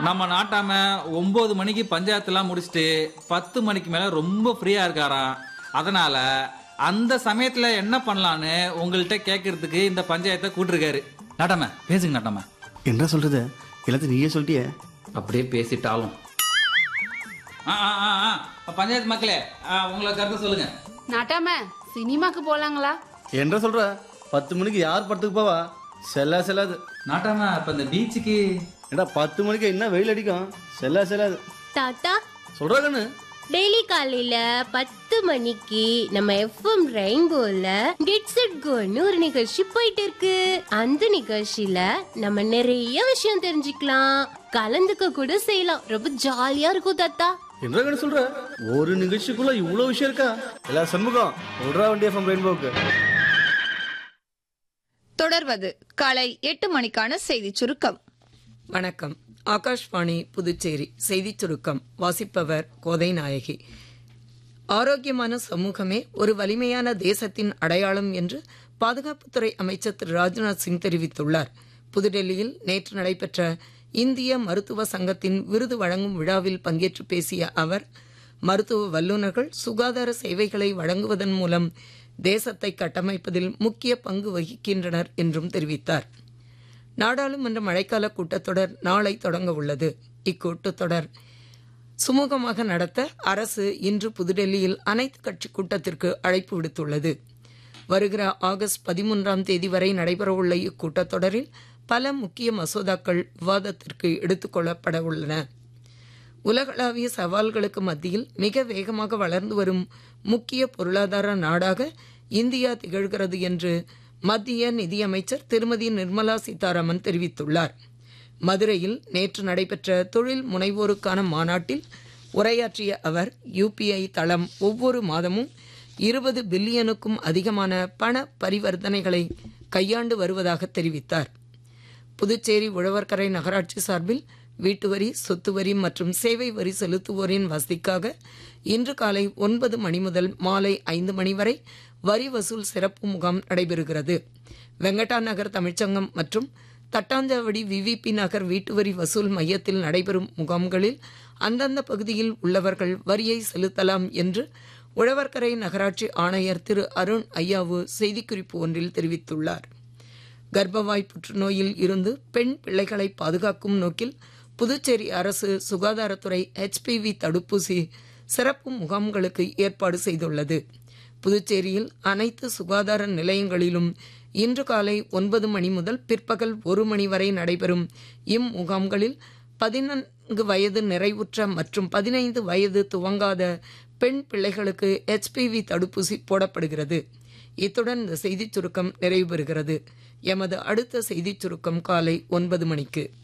நம்ம நாட்டாம ஒன்பது மணிக்கு பஞ்சாயத்துலாம் முடிச்சுட்டு பத்து மணிக்கு மேல ரொம்ப ஃப்ரீயா இருக்காராம் அதனால அந்த சமயத்துல என்ன பண்ணலான்னு உங்கள்கிட்ட கேட்கறதுக்கு இந்த பஞ்சாயத்தை கூட்டிருக்காரு நாட்டாம பேசுங்க நாட்டாம என்ன சொல்றது எல்லாத்தையும் நீயே சொல்லிட்டியே அப்படியே பேசிட்டாலும் ஆ, ஆ, ஆ, ஆ. பஞ்சாயத்து மக்களே ஆ, உங்களை கருத்து சொல்லுங்க நாட்டாம சினிமாக்கு போலாங்களா என்ன சொல்ற பத்து மணிக்கு யார் படத்துக்கு போவா செல்லா செல்லாது நாட்டாம இப்ப இந்த பீச்சுக்கு ஏடா பத்து மணிக்கு என்ன வெயில் அடிக்கும் செல்லா செல்லாது தாத்தா சொல்றா கண்ணு டெய்லி காலையில பத்து மணிக்கு நம்ம எஃப்எம் ரெயின்போல கெட்ஸ் இட் கோன்னு ஒரு நிகழ்ச்சி போயிட்டு இருக்கு அந்த நிகழ்ச்சியில நம்ம நிறைய விஷயம் தெரிஞ்சுக்கலாம் கலந்துக்க கூட செய்யலாம் ரொம்ப ஜாலியா இருக்கும் தாத்தா என்ன கண்ணு சொல்ற ஒரு நிகழ்ச்சிக்குள்ள இவ்வளவு விஷயம் இருக்கா எல்லா சண்முகம் சொல்றா வண்டி எஃப்எம் ரெயின்போக்கு தொடர்வது காலை எட்டு மணிக்கான செய்தி சுருக்கம் வணக்கம் ஆகாஷ்வாணி புதுச்சேரி செய்திச் சுருக்கம் வாசிப்பவர் கோதை நாயகி ஆரோக்கியமான சமூகமே ஒரு வலிமையான தேசத்தின் அடையாளம் என்று பாதுகாப்புத்துறை அமைச்சர் திரு ராஜ்நாத் சிங் தெரிவித்துள்ளார் புதுடெல்லியில் நேற்று நடைபெற்ற இந்திய மருத்துவ சங்கத்தின் விருது வழங்கும் விழாவில் பங்கேற்று பேசிய அவர் மருத்துவ வல்லுநர்கள் சுகாதார சேவைகளை வழங்குவதன் மூலம் தேசத்தை கட்டமைப்பதில் முக்கிய பங்கு வகிக்கின்றனர் என்றும் தெரிவித்தார் நாடாளுமன்ற மழைக்கால கூட்டத்தொடர் நாளை தொடங்க உள்ளது இக்கூட்டத்தொடர் சுமூகமாக நடத்த அரசு இன்று புதுடெல்லியில் அனைத்து கட்சி கூட்டத்திற்கு அழைப்பு விடுத்துள்ளது வருகிற ஆகஸ்ட் பதிமூன்றாம் தேதி வரை நடைபெறவுள்ள இக்கூட்டத்தொடரில் பல முக்கிய மசோதாக்கள் விவாதத்திற்கு எடுத்துக் கொள்ளப்பட உள்ளன உலகளாவிய சவால்களுக்கு மத்தியில் மிக வேகமாக வளர்ந்து வரும் முக்கிய பொருளாதார நாடாக இந்தியா திகழ்கிறது என்று மத்திய நிதியமைச்சர் திருமதி நிர்மலா சீதாராமன் தெரிவித்துள்ளார் மதுரையில் நேற்று நடைபெற்ற தொழில் முனைவோருக்கான மாநாட்டில் உரையாற்றிய அவர் யுபிஐ தளம் ஒவ்வொரு மாதமும் இருபது பில்லியனுக்கும் அதிகமான பண பரிவர்த்தனைகளை கையாண்டு வருவதாக தெரிவித்தார் புதுச்சேரி உழவர்கரை நகராட்சி சார்பில் வீட்டு வரி சொத்து வரி மற்றும் சேவை வரி செலுத்துவோரின் வசதிக்காக இன்று காலை ஒன்பது மணி முதல் மாலை ஐந்து மணி வரை வரி வசூல் சிறப்பு முகாம் நடைபெறுகிறது வெங்கடா நகர் தமிழ்ச்சங்கம் மற்றும் தட்டாஞ்சாவடி விவிபி நகர் வீட்டு வரி வசூல் மையத்தில் நடைபெறும் முகாம்களில் அந்தந்த பகுதியில் உள்ளவர்கள் வரியை செலுத்தலாம் என்று உழவர்கரை நகராட்சி ஆணையர் திரு அருண் ஐயாவு செய்திக்குறிப்பு ஒன்றில் தெரிவித்துள்ளார் கர்ப்பவாய் புற்றுநோயில் இருந்து பெண் பிள்ளைகளை பாதுகாக்கும் நோக்கில் புதுச்சேரி அரசு சுகாதாரத்துறை ஹெச்பிவி தடுப்பூசி சிறப்பு முகாம்களுக்கு ஏற்பாடு செய்துள்ளது புதுச்சேரியில் அனைத்து சுகாதார நிலையங்களிலும் இன்று காலை ஒன்பது மணி முதல் பிற்பகல் ஒரு மணி வரை நடைபெறும் இம்முகாம்களில் பதினான்கு வயது நிறைவுற்ற மற்றும் பதினைந்து வயது துவங்காத பெண் பிள்ளைகளுக்கு ஹெச்பிவி தடுப்பூசி போடப்படுகிறது இத்துடன் இந்த செய்திச் சுருக்கம் நிறைவு பெறுகிறது எமது அடுத்த செய்திச் சுருக்கம் காலை ஒன்பது மணிக்கு